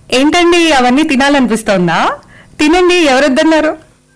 ఏంటండి అవన్నీ తినాలనిపిస్తోందా తినండి ఎవరొద్దన్నారు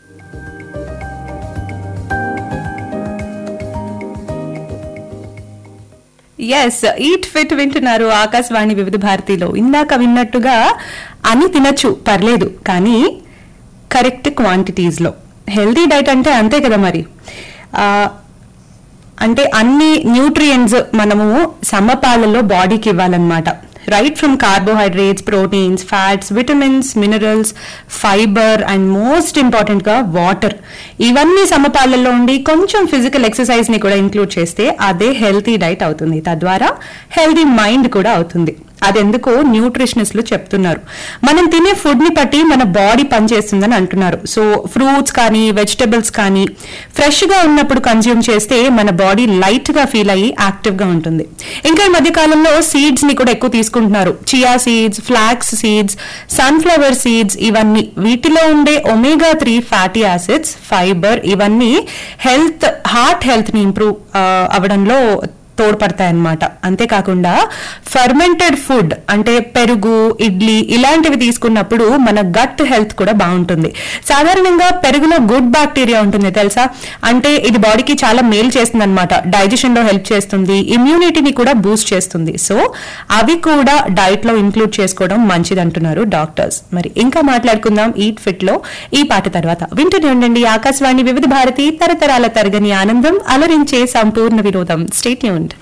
ఎస్ ఈట్ ఫిట్ వింటున్నారు ఆకాశవాణి వివిధ భారతిలో ఇందాక విన్నట్టుగా అని తినచ్చు పర్లేదు కానీ కరెక్ట్ క్వాంటిటీస్ లో హెల్తీ డైట్ అంటే అంతే కదా మరి ఆ, అంటే అన్ని న్యూట్రియంట్స్ మనము సమపాలలో బాడీకి ఇవ్వాలన్నమాట right from carbohydrates proteins fats vitamins minerals fibre and most important గా వాటర్ ఇవన్నీ సమపాలలో ఉండి కొంచెం ఫిజికల్ ఎక్సర్సైజ్ ని కూడా ఇంక్లూడ్ చేస్తే అదే హెల్తీ డైట్ అవుతుంది తద్వారా హెల్తీ మైండ్ కూడా అవుతుంది అదెందుకో న్యూట్రిషనిస్టులు చెప్తున్నారు మనం తినే ఫుడ్ ని బట్టి మన బాడీ పనిచేస్తుందని అంటున్నారు సో ఫ్రూట్స్ కానీ వెజిటబుల్స్ కానీ ఫ్రెష్ గా ఉన్నప్పుడు కన్జ్యూమ్ చేస్తే మన బాడీ లైట్ గా ఫీల్ అయ్యి యాక్టివ్ గా ఉంటుంది ఇంకా ఈ మధ్య కాలంలో సీడ్స్ ని కూడా ఎక్కువ తీసుకుంటున్నారు chia seeds flax seeds sunflower seeds ఇవన్నీ వీటిలో ఉండే omega three fatty acids fibre ఇవన్నీ హెల్త్ హార్ట్ హెల్త్ ని ఇంప్రూవ్ అవడంలో తోడ్పడతాయన్నమాట అంతేకాకుండా ఫర్మెంటెడ్ ఫుడ్ అంటే పెరుగు ఇడ్లీ ఇలాంటివి తీసుకున్నప్పుడు మన గట్ హెల్త్ కూడా బాగుంటుంది సాధారణంగా పెరుగులో గుడ్ బ్యాక్టీరియా ఉంటుంది తెలుసా అంటే ఇది బాడీకి చాలా మేలు చేస్తుంది అనమాట డైజెషన్ లో హెల్ప్ చేస్తుంది ఇమ్యూనిటీని కూడా బూస్ట్ చేస్తుంది సో అవి కూడా డైట్ లో ఇంక్లూడ్ చేసుకోవడం మంచిది అంటున్నారు డాక్టర్స్ మరి ఇంకా మాట్లాడుకుందాం ఈట్ ఫిట్ లో ఈ పాట తర్వాత వింటూనే ఉండండి ఆకాశవాణి వివిధ భారతి తరతరాల తరగని ఆనందం అలరించే సంపూర్ణ వినోదం స్టేట్యూన్